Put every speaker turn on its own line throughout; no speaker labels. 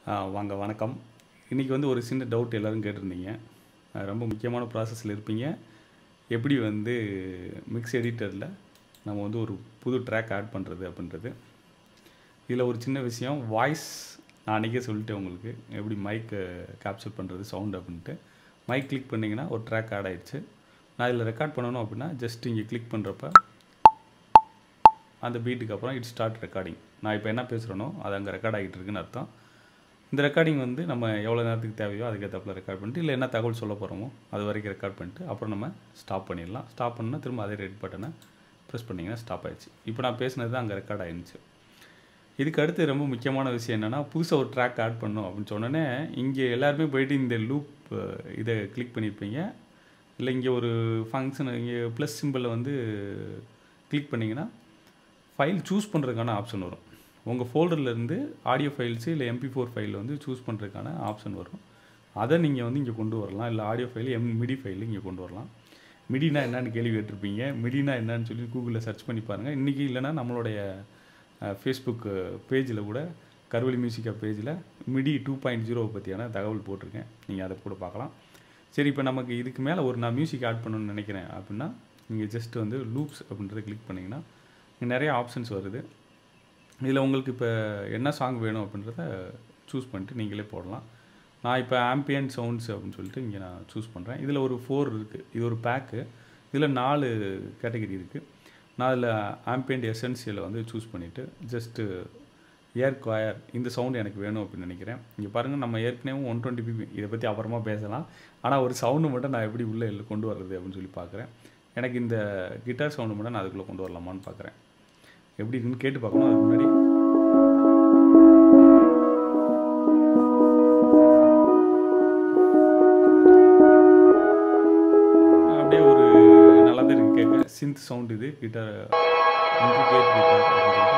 ஆ, வாங்க வணக்கம் இன்றைக்கி வந்து ஒரு சின்ன டவுட் எல்லோரும் கேட்டிருந்தீங்க அஹ் ரொம்ப முக்கியமான ப்ராசஸில் இருப்பீங்க எப்படி வந்து மிக்ஸ் எடிட்டரில் நம்ம வந்து ஒரு புது ட்ராக் ஆட் பண்ணுறது அப்படின்றது இதில் ஒரு சின்ன விஷயம் வாய்ஸ் நான் அன்றைக்கே சொல்லிட்டேன் உங்களுக்கு எப்படி மைக் கேப்சர் பண்ணுறது சவுண்ட் அப்படின்ட்டு மைக் கிளிக் பண்ணிங்கன்னா ஒரு ட்ராக் ஆட் ஆயிடுச்சு நான் இதில் ரெக்கார்ட் பண்ணணும் அப்படின்னா ஜஸ்ட் இங்கே கிளிக் பண்ணுறப்ப அந்த பீட்டுக்கு அப்புறம் இட் ஸ்டார்ட் ரெக்கார்டிங் நான் இப்போ என்ன பேசுகிறேனோ அது அங்கே ரெக்கார்ட் ஆகிட்டு இருக்குன்னு அர்த்தம் இந்த ரெக்கார்டிங் வந்து நம்ம எவ்வளோ நேரத்துக்கு தேவையோ அதுக்கேற்றப்பில் ரெக்கார்ட் பண்ணிட்டு இல்லை என்ன தகவல் சொல்ல போகிறோமோ அது வரைக்கும் ரெக்கார்ட் பண்ணிட்டு அப்புறம் நம்ம ஸ்டாப் பண்ணிடலாம் ஸ்டாப் பண்ணால் திரும்ப அதே ரெட் பட்டனை ப்ரெஸ் பண்ணிங்கன்னா ஸ்டாப் ஆயிடுச்சு இப்போ நான் பேசுனது தான் அங்கே ரெக்கார்ட் ஆயிருந்துச்சு இதுக்கு அடுத்து ரொம்ப முக்கியமான விஷயம் என்னென்னா புதுசாக ஒரு ட்ராக் ஆட் பண்ணணும் அப்படின்னு சொன்னோன்னே இங்கே எல்லாருமே போயிட்டு இந்த லூப் இதை கிளிக் பண்ணியிருப்பீங்க இல்லை இங்கே ஒரு ஃபங்க்ஷன் இங்கே ப்ளஸ் சிம்பிளில் வந்து கிளிக் பண்ணிங்கன்னா ஃபைல் சூஸ் பண்ணுறதுக்கான ஆப்ஷன் வரும் உங்கள் ஃபோல்டர்லேருந்து ஆடியோ ஃபைல்ஸு இல்லை எம்பி ஃபோர் ஃபைல் வந்து சூஸ் பண்ணுறதுக்கான ஆப்ஷன் வரும் அதை நீங்கள் வந்து இங்கே கொண்டு வரலாம் இல்லை audio file M MIDI file இங்கே கொண்டு வரலாம் மிடினா என்னன்னு கேள்வி கேட்டிருப்பீங்க மிடினா என்னன்னு சொல்லி கூகுளில் சர்ச் பண்ணி பாருங்கள் இன்றைக்கி இல்லைன்னா நம்மளுடைய ஃபேஸ்புக் பேஜில் கூட கருவழி மியூசிக்கா பேஜில் மிடி டூ பாயிண்ட் ஜீரோவை பற்றியான தகவல் போட்டிருக்கேன் நீங்கள் அதை கூட பார்க்கலாம் சரி இப்போ நமக்கு இதுக்கு மேலே ஒரு நான் மியூசிக் ஆட் பண்ணணும்னு நினைக்கிறேன் அப்படின்னா நீங்கள் ஜஸ்ட் வந்து லூப்ஸ் அப்படின்றத கிளிக் பண்ணிங்கன்னா இங்கே நிறைய ஆப்ஷன்ஸ் வருது இதில் உங்களுக்கு இப்போ என்ன சாங் வேணும் அப்படின்றத சூஸ் பண்ணிட்டு நீங்களே போடலாம் நான் இப்போ ஆம்பியன்ட் சவுண்ட்ஸ் அப்படின்னு சொல்லிட்டு இங்கே நான் சூஸ் பண்ணுறேன் இதில் ஒரு ஃபோர் இருக்குது இது ஒரு பேக்கு இதில் நாலு கேட்டகரி இருக்குது நான் அதில் ஆம்பியன்ட் எசென்சியலை வந்து சூஸ் பண்ணிவிட்டு ஜஸ்ட்டு ஏர் கொயர் இந்த சவுண்ட் எனக்கு வேணும் அப்படின்னு நினைக்கிறேன் இங்கே பாருங்கள் நம்ம ஏற்கனவே ஒன் டுவெண்ட்டி பிபி இதை பற்றி அப்புறமா பேசலாம் ஆனால் ஒரு சவுண்டு மட்டும் நான் எப்படி உள்ளே இல்லை கொண்டு வர்றது அப்படின்னு சொல்லி பார்க்குறேன் எனக்கு இந்த கிட்டார் சவுண்டு மட்டும் நான் அதுக்குள்ளே கொண்டு வரலாமான்னு பார்க்குறேன் எப்படி இருக்குன்னு கேட்டு பார்க்கணும் அதுக்கு முன்னாடி அப்படியே ஒரு நல்லா தான் இருக்கு கேட்க சிந்த் சவுண்ட் இது கிட்டார் இன்ட்ரிகேட் கிட்டார் அப்படின்னு சொல்லிட்டு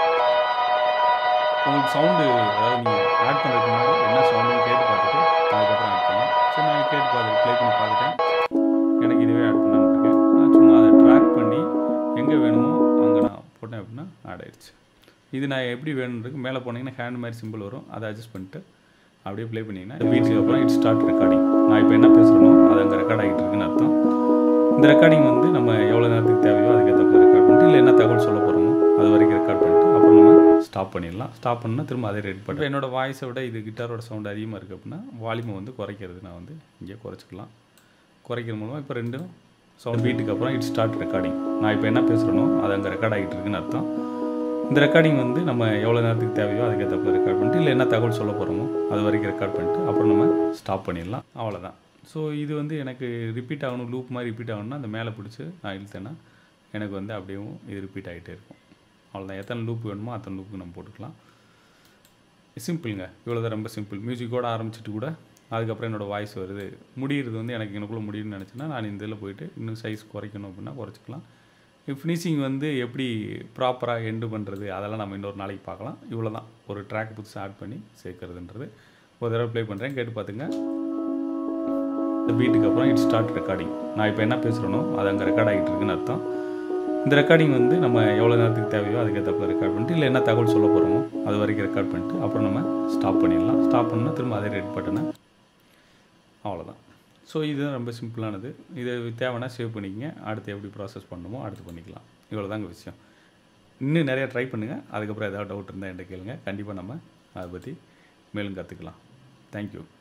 உங்களுக்கு சவுண்டு அதாவது நீங்கள் ஆட் பண்ணுறதுக்கு முன்னாடி என்ன சவுண்டுன்னு கேட்டு பார்த்துட்டு அதுக்கப்புறம் ஆட் பண்ணலாம் சரி நான் கேட்டு பார்த்துட்டு ப்ளே பண்ணி பார்த்துட்டேன் எனக்கு இதுவே ஆட் பண்ணலான்னு இருக்கேன் நான் சும்மா அதை ட்ராக் பண்ணி எங்கே வேணுமோ அங்கே நான் போட்டேன் அப்படின்னா ஆட் ஆயிடுச்சு இது நான் எப்படி வேணுன்றது மேலே போனீங்கன்னா ஹேண்ட் மாதிரி சிம்பிள் வரும் அதை அட்ஜஸ்ட் பண்ணிட்டு அப்படியே ப்ளே பண்ணிங்கன்னா வீட்டுக்கு அப்புறம் இட் ஸ்டார்ட் ரெக்கார்டிங் நான் இப்போ என்ன பேசுகிறேனோ அது அங்கே ரெக்கார்ட் ஆகிட்டு இருக்குன்னு அர்த்தம் இந்த ரெக்கார்டிங் வந்து நம்ம எவ்வளோ நேரத்துக்கு தேவையோ அதுக்கேற்றப்ப ரெக்கார்ட் பண்ணிட்டு இல்லை என்ன தகவல் சொல்ல போகிறோமோ அது வரைக்கும் ரெக்கார்ட் பண்ணிட்டு அப்புறம் நம்ம ஸ்டாப் பண்ணிடலாம் ஸ்டாப் பண்ணால் திரும்ப அதே ரெடி பண்ணுறேன் என்னோட வாய்ஸை விட இது கிட்டாரோட சவுண்ட் அதிகமாக இருக்குது அப்படின்னா வால்யூமை வந்து குறைக்கிறது நான் வந்து இங்கே குறைச்சிக்கலாம் குறைக்கிற மூலமாக இப்போ ரெண்டும் சவுண்ட் பீட்டுக்கு அப்புறம் இட் ஸ்டார்ட் ரெக்கார்டிங் நான் இப்போ என்ன பேசுகிறேனோ அது அங்கே ரெக்கார்ட் ஆகிட்டு இருக்குன்னு அர்த்தம் இந்த ரெக்கார்டிங் வந்து நம்ம எவ்வளோ நேரத்துக்கு தேவையோ அதுக்கேற்றப்ப ரெக்கார்ட் பண்ணிட்டு இல்லை என்ன தகவல் சொல்ல போகிறோமோ அது வரைக்கும் ரெக்கார்ட் பண்ணிட்டு அப்புறம் நம்ம ஸ்டாப் பண்ணிடலாம் அவ்வளோதான் ஸோ இது வந்து எனக்கு ரிப்பீட் ஆகணும் லூப் மாதிரி ரிப்பீட் ஆகணும்னா அந்த மேலே பிடிச்சி நான் இழுத்தேன்னா எனக்கு வந்து அப்படியும் இது ரிப்பீட் ஆகிட்டே இருக்கும் அவ்வளோதான் எத்தனை லூப் வேணுமோ அத்தனை லூப்புக்கு நம்ம போட்டுக்கலாம் சிம்பிளுங்க இவ்வளோ தான் ரொம்ப சிம்பிள் மியூசிக்கோட ஆரம்பிச்சிட்டு கூட அதுக்கப்புறம் என்னோடய வாய்ஸ் வருது முடிகிறது வந்து எனக்கு எனக்குள்ளே முடியும்னு நினச்சேன்னா நான் இந்த இதில் போயிட்டு இன்னும் சைஸ் குறைக்கணும் அப்படின்னா குறைச்சிக்கலாம் ஃபினிஷிங் வந்து எப்படி ப்ராப்பராக எண்டு பண்ணுறது அதெல்லாம் நம்ம இன்னொரு நாளைக்கு பார்க்கலாம் இவ்வளோ தான் ஒரு ட்ராக் புதுசாக ஆட் பண்ணி சேர்க்கறதுன்றது ஒரு தடவை ப்ளே பண்ணுறேன் கேட்டு பார்த்துங்க இந்த பீட்டுக்கு அப்புறம் இட் ஸ்டார்ட் ரெக்கார்டிங் நான் இப்போ என்ன பேசுகிறேனோ அது அங்கே ரெக்கார்ட் ஆகிட்டு இருக்குன்னு அர்த்தம் இந்த ரெக்கார்டிங் வந்து நம்ம எவ்வளோ நேரத்துக்கு தேவையோ அதுக்கேற்றப்ப ரெக்கார்ட் பண்ணிட்டு இல்லை என்ன தகவல் சொல்ல போகிறோமோ அது வரைக்கும் ரெக்கார்ட் பண்ணிட்டு அப்புறம் நம்ம ஸ்டாப் பண்ணிடலாம் ஸ்டாப் பண்ணால் திரும்ப அதே ரெட் பட்டனை அவ்வளோதான் ஸோ இதுதான் ரொம்ப சிம்பிளானது இதை தேவைன்னா சேவ் பண்ணிக்கங்க அடுத்து எப்படி ப்ராசஸ் பண்ணணுமோ அடுத்து பண்ணிக்கலாம் இவ்வளோ தாங்க விஷயம் இன்னும் நிறையா ட்ரை பண்ணுங்கள் அதுக்கப்புறம் ஏதாவது டவுட் இருந்தால் என்கிட்ட கேளுங்க கண்டிப்பாக நம்ம அதை பற்றி மேலும் கற்றுக்கலாம் தேங்க்யூ